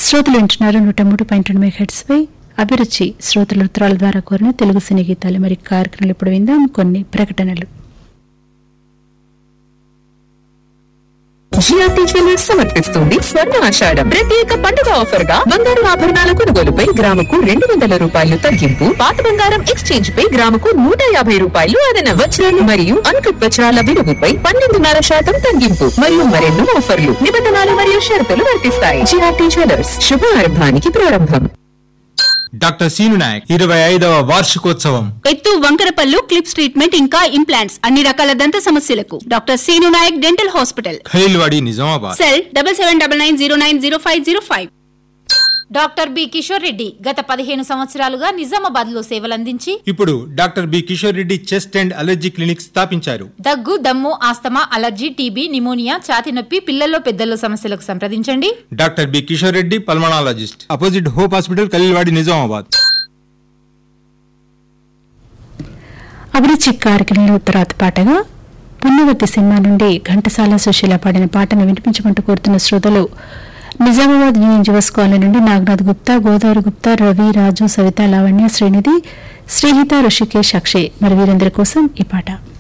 శ్రోతలు వింటున్నారు నూట మూడు పాయింట్ రెండు మెగాహెట్స్ పై అభిరుచి శ్రోతల ఉత్తరాల ద్వారా కోరిన తెలుగు సినీ గీతాలు మరి కార్యక్రమాలు ఇప్పుడు విందాం కొన్ని ప్రకటనలు జిఆర్టీ జ్యువెలర్స్ సమర్పిస్తుంది స్వర్ణ ఆషాఢం ప్రత్యేక పండుగ ఆఫర్ గా బంగారు ఆభరణాల కొనుగోలుపై గ్రాముకు రెండు వందల రూపాయలు తగ్గింపు పాత బంగారం ఎక్స్చేంజ్ పై గ్రాముకు నూట యాభై రూపాయలు అదన వజ్రాలు మరియు అన్కట్ వజ్రాల విలువపై పన్నెండున్నర శాతం తగ్గింపు మరియు మరెన్నో ఆఫర్లు నిబంధనలు మరియు షరతులు వర్తిస్తాయి జిఆర్టీ జ్యువెలర్స్ శుభారంభానికి ప్రారంభం డాక్టర్ సీను నాయక్ ఇరవై ఐదవ వార్షికోత్సవం ఎత్తు వంకరపల్లు క్లిప్స్ ట్రీట్మెంట్ ఇంకా ఇంప్లాంట్స్ అన్ని రకాల దంత సమస్యలకు doctor Seenu Naik dental hospital Khaleelwadi Nizamabad cell double seven double nine zero nine zero five zero five doctor B Kishore Reddy గత పదిహేను సంవత్సరాలుగా నిజామాబాద్ లో సేవలందించి ఇప్పుడు doctor B Kishore Reddy chest and allergy clinic స్థాపించారు దగ్గు దమ్ము ఆస్తమా అలర్జీ టీబీ నిమోనియా ఛాతి నొప్పి పిల్లల్లో పెద్దల్లో సమస్యలకు సంప్రదించండి doctor B Kishore Reddy pulmonologist opposite Hope hospital Khaleelwadi Nizamabad అభిరుచి కార్యక్రమంలో ఉత్తరాత పాటగా పుణ్యవతి సినిమా నుండి ఘంటసాల సుశీల పాడిన పాటను వినిపించమంటూ కోరుతున్న శ్రోతలు నిజామాబాద్ యూనియన్ జువస్ కాలనీ నుండి నాగనాథ్ గుప్తా గోదావరి గుప్తా రవి రాజు సవిత లావణ్య శ్రీనిధి శ్రీహిత ఋషికేష్ అక్షయ్ మరి వీరందరి కోసం ఈ పాట